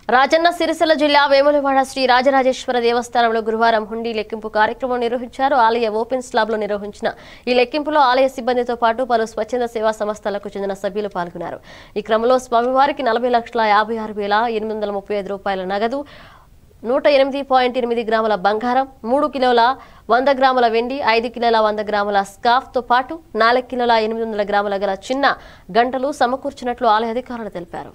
రాజన్న సిరిసిల్ల జిల్లా వేములవాడ శ్రీ రాజరాజేశ్వర దేవస్థానంలో గురువారం హుండీ లెక్కింపు కార్యక్రమం నిర్వహించారు ఆలయ ఓపెన్ స్లాబ్ లో నిర్వహించిన ఈ లెక్కింపులో ఆలయ సిబ్బందితో పాటు పలు స్వచ్ఛంద సేవా సంస్థలకు చెందిన సభ్యులు పాల్గొన్నారు ఈ క్రమంలో స్వామివారికి నలభై లక్షల యాభై ఆరు వేల ఎనిమిది వందల ముప్పై ఐదు రూపాయల నగదు నూట ఎనిమిది పాయింట్ ఎనిమిది గ్రాముల బంగారం మూడు కిలోల వంద గ్రాముల వెండి ఐదు కిలోల వంద గ్రాముల స్కార్ఫ్ తో పాటు నాలుగు కిలోల ఎనిమిది వందల గ్రాముల గల చిన్న గంటలు సమకూర్చినట్లు ఆలయ అధికారులు తెలిపారు